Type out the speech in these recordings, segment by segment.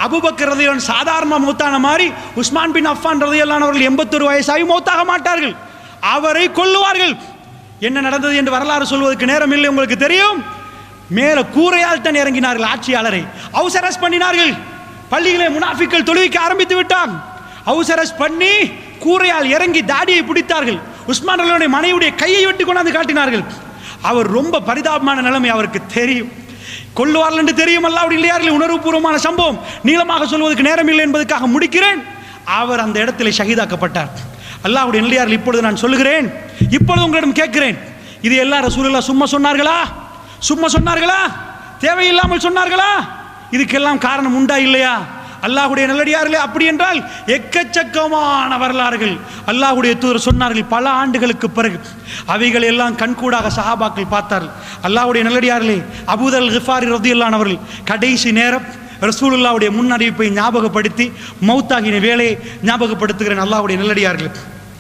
Abu Bakr ரதியல்லான் சாதாரண மௌத்தான மாதிரி உஸ்மான் பின் அஃபான் ரதியல்லான் அவர்கள் எண்பத்தொரு வயசாகி மௌத்தாக மாட்டார்கள் அவரை கொல்லுவார்கள் என்ன நடந்தது என்று வரலாறு சொல்வதற்கு நேரம் இல்லை உங்களுக்கு தெரியும் மேல கூரையால் தான் இறங்கினார்கள் ஆட்சியாளரை அவசரஸ் பண்ணினார்கள் பள்ளிகளை முனாஃபிக்கள் தொழுவிக்க ஆரம்பித்து விட்டாங்க அவசரஸ் பண்ணி கூரையால் இறங்கி தாடியை பிடித்தார்கள் உஸ்மான் ரலியுடைய மனைவியுடைய கையை வெட்டி கொண்டாந்து காட்டினார்கள் அவர் ரொம்ப பரிதாபமான நிலைமை அவருக்கு தெரியும் கொல்லுவார்கள் என்று தெரியும் அல்லாவுடைய இல்லையார்கள் உணர்வுபூர்வமான சம்பவம் நீளமாக சொல்வதற்கு நேரம் இல்லை என்பதற்காக முடிக்கிறேன் அவர் அந்த இடத்திலே ஷஹீதாக்கப்பட்டார் அல்லாஹ்வுடைய நல்லியார்கள் இப்பொழுது நான் சொல்லுகிறேன் இப்பொழுது உங்களிடம் கேட்கிறேன் இது எல்லா ரசூலுல்லாஹ் சும்மா சொன்னார்களா சும்மா சொன்னார்களா தேவையில்லாமல் சொன்னார்களா இதுக்கெல்லாம் காரணம் உண்டா இல்லையா அல்லாஹ்வுடைய நல்லடியார்களே அப்படி என்றால் எக்கச்சக்கமான வரலாறுகள் அல்லாஹ்வுடைய தூதர் சொன்னார்கள் பல ஆண்டுகளுக்கு பிறகு அவைகள் எல்லாம் கண்கூடாக சஹாபாக்கள் பார்த்தார்கள் அல்லாஹ்வுடைய நல்லடியார்களே அபூதல் கிஃபாரி ரதியல்லான் அவர்கள் கடைசி நேரம் ரசூலுல்லாவுடைய முன்னறிவிப்பை ஞாபகப்படுத்தி மௌத்தாகின வேலையை ஞாபகப்படுத்துகிறேன் அல்லாஹ்வுடைய நல்லடியார்கள்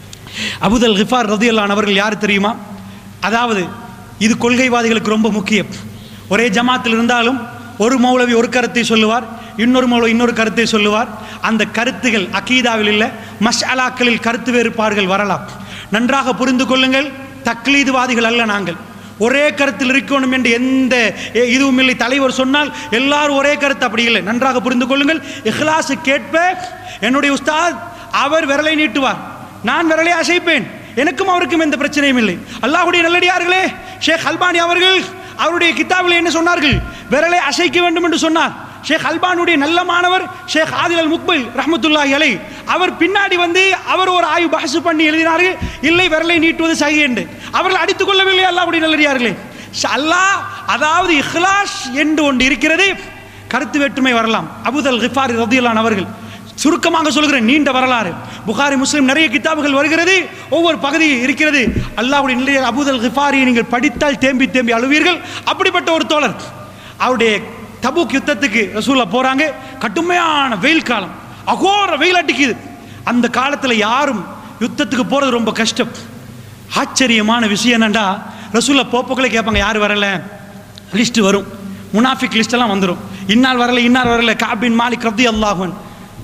அபுதல் கிஃபார் ரதியல்லான் அவர்கள் யார் தெரியுமா அதாவது இது கொள்கைவாதிகளுக்கு ரொம்ப முக்கியம் ஒரே ஜமாத்தில் இருந்தாலும் ஒரு மௌலவி ஒரு கருத்தை சொல்லுவார் இன்னொரு மௌலவி இன்னொரு கருத்தை சொல்லுவார் அந்த கருத்துகள் அகீதாவில் இல்லை மஸ்அலாக்களில் கருத்து வேறுபாடுகள் வரலாம் நன்றாக புரிந்து கொள்ளுங்கள் தக்லீதுவாதிகள் அல்ல நாங்கள் ஒரே கருத்தில் இருக்கணும் என்று எந்த எ- இதுவும் இல்லை தலைவர் சொன்னால் எல்லாரும் ஒரே கருத்து அப்படி இல்லை நன்றாக புரிந்து கொள்ளுங்கள் இஹ்லாசு கேட்ப என்னுடைய உஸ்தாத் அவர் விரலை நீட்டுவார் நான் விரலை அசைப்பேன் எனக்கும் அவருக்கும் எந்த பிரச்சனையும் இல்லை அல்லாஹ்வுடைய நல்லடியார்களே ஷேக் அல்பானி அவர்கள் அவருடைய கிதாபில் என்ன சொன்னார்கள் விரலை அசைக்க வேண்டும் என்று சொன்னார் ஷேக் அல்பானுடைய நல்ல மாணவர் ஷேக் ஆதில் அல் முக்பில் ரஹ்மத்துல்லாஹி அலை அவர் பின்னாடி வந்து அவர் ஒரு ஆய்வு பஹசு பண்ணி எழுதினார்கள் இல்லை விரலை நீட்டுவது சகி என்று அவர்கள் அடித்துக் கொள்ளவில்லை அல்லாஹ்வுடைய நல்லடியார்களே ஷ- அல்லாஹ் அதாவது இஹ்லாஸ் என்று ஒன்று இருக்கிறது கருத்து வேற்றுமை வரலாம் அபுதல் கிஃபாரி ரதியல்லான் அவர்கள் சுருக்கமாக சொல்கிறேன் நீண்ட வரலாறு புகாரி முஸ்லிம் நிறைய கிதாபுகள் வருகிறது ஒவ்வொரு பகுதி இருக்கிறது அல்லாஹ்வுடைய நிலைய அபுதல் கிஃபாரியை நீங்கள் படித்தால் தேம்பி தேம்பி அழுவீர்கள் அப்படிப்பட்ட ஒரு தோழர் அவருடைய தபூக் யுத்தத்துக்கு ரசூலா போறாங்க கடுமையான வெயில் காலம் அகோர வெயில் அடிக்குது அந்த காலத்தில் யாரும் யுத்தத்துக்கு போறது ரொம்ப கஷ்டம் ஆச்சரியமான விஷயம் என்னண்டா ரசூலா போப்போக்களே கேட்பாங்க யார் வரல லிஸ்ட் வரும் முனாஃபிக் லிஸ்ட் எல்லாம் வந்துடும் இன்னால் வரல இன்னார் வரல காபின் மாலிக் ரப்தி அல்லாஹன்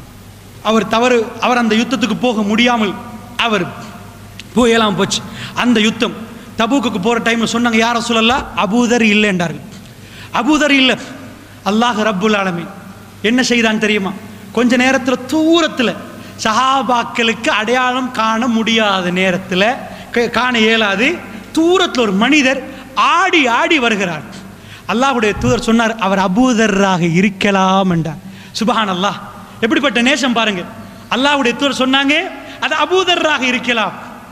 அவர் தவறு அவர் அந்த யுத்தத்துக்கு போக முடியாமல் அவர் போயெல்லாம் போச்சு அந்த யுத்தம் தபூக்குக்கு போகிற டைமில் சொன்னாங்க யார சொல்லலாம் அபூதர் இல்லை என்றார்கள் அபூதர் இல்லை அல்லாஹ் ரப்புல் ஆலமீன் என்ன செய்தான் தெரியுமா கொஞ்ச நேரத்தில் தூரத்தில் சஹாபாக்களுக்கு அடையாளம் காண முடியாத நேரத்தில் க- காண இயலாது தூரத்தில் ஒரு மனிதர் ஆடி ஆடி வருகிறார் அல்லாஹ்வுடைய தூதர் சொன்னார் அவர் அபூதராக இருக்கலாம் என்றார் சுபஹான் அல்லாஹ் எப்படிப்பட்ட நேசம் பாருங்க அல்லாஹ்வுடைய தூதர் சொன்னாங்க அது அபூதராக இருக்கலாம்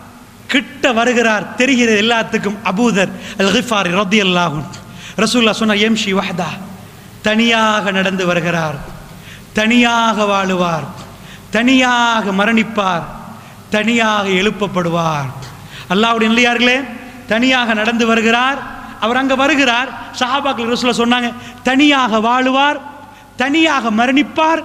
கிட்ட வருகிறார் தெரிகிறது எல்லாத்துக்கும் அபூதர் அல் கிஃபாரி ரத்தி அல்லாஹும் ரசூல்லா சொன்னார் எம்ஷி வஹதா தனியாக நடந்து வருகிறார் தனியாக வாழுவார் தனியாக மரணிப்பார் தனியாக எழுப்பப்படுவார் அல்லாஹ்வுடைய நிலையார்களே தனியாக நடந்து வருகிறார் அவர் அங்கே வருகிறார் சஹாபாக்கள் ரசூலா சொன்னாங்க தனியாக வாழுவார் தனியாக மரணிப்பார்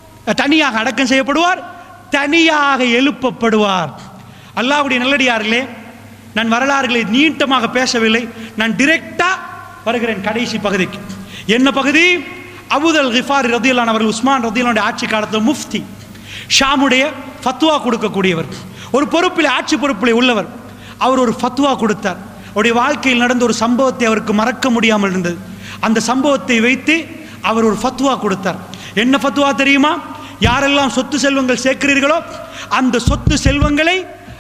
தனியாக அடக்கம் செய்யப்படுவார் தனியாக எழுப்பப்படுவார் அல்லாஹ்வுடைய நல்லடியார்களே நான் வரலாறுகளை நீட்டமாக பேசவில்லை நான் டிரெக்டா வருகிறேன் கடைசி பகுதிக்கு என்ன பகுதி அபுதல் கிஃபார் ரதியல்லான் அவர்கள் உஸ்மான் ரதியல்லானுடைய ஆட்சி காலத்தில் முஃப்தி ஷாமுடைய ஃபத்வா கொடுக்கக்கூடியவர் ஒரு பொறுப்பில் ஆட்சி பொறுப்பில் உள்ளவர் அவர் ஒரு ஃபத்வா கொடுத்தார் அவருடைய வாழ்க்கையில் நடந்த ஒரு சம்பவத்தை அவருக்கு மறக்க முடியாமல் இருந்தது அந்த சம்பவத்தை வைத்து அவர் ஒரு ஃபத்வா கொடுத்தார் என்ன ஃபத்வா தெரியுமா யாரெல்லாம் சொத்து செல்வங்கள் சேர்க்கிறீர்களோ அந்த சொத்து செல்வங்களை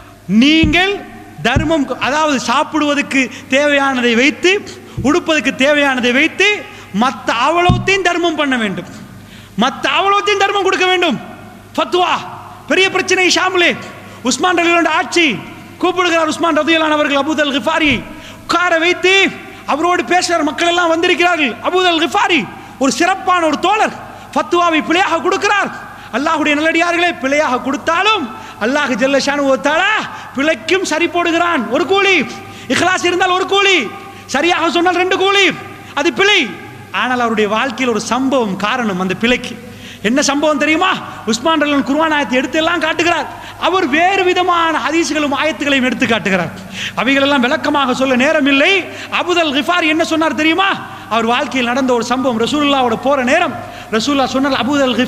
நீங்கள் தர்மம் அதாவது சாப்பிடுவதற்கு தேவையானதை வைத்து உடுப்பதற்கு தேவையானதை வைத்து மற்ற அவ்வளோத்தையும் தர்மம் பண்ண வேண்டும் மற்ற அவ்வளோத்தையும் தர்மம் கொடுக்க வேண்டும் ஃபத்வா பெரிய பிரச்சனை ஷாமுலே உஸ்மான் ரலியோட ஆட்சி கூப்பிடுகிறார் உஸ்மான் ரதியலான் அவர்கள் அபூதல் கிஃபாரி உட்கார வைத்து அவரோடு பேசுகிற மக்கள் எல்லாம் வந்திருக்கிறார்கள் அபூதல் கிஃபாரி ஒரு சிறப்பான ஒரு தோழர் ஃபத்வாவை பிழையாக கொடுக்கிறார் அல்லாஹ்வுடைய நல்லடியார்களே பிழையாக கொடுத்தாலும் அல்லாஹ் ஜல்ல ஷானுவத்தாலா பிழைக்கும் சரி போடுகிறான் ஒரு கூலி இஹ்லாஸ் இருந்தால் ஒரு கூலி சரியாக சொன்னால் ரெண்டு கூலி அது பிழை ஆனால் அவருடைய வாழ்க்கையில் ஒரு சம்பவம் காரணம் அந்த பிழைக்கு என்ன சம்பவம் தெரியுமா உஸ்மான் ரலன் குர்ஆன் ஆயத்தை எடுத்து எல்லாம் காட்டுகிறார் அவர் வேறு விதமான ஹதீஸ்களும் ஆயத்துகளையும் எடுத்து காட்டுகிறார் அவைகளெல்லாம் விளக்கமாக சொல்ல நேரம் இல்லை அபுதல் கிஃபார் என்ன சொன்னார் தெரியுமா அவர் வாழ்க்கையில் நடந்த ஒரு சம்பவம் ரசூலுல்லாவோட போற நேரம் ரசூல்லா சொன்னால் அபுதல்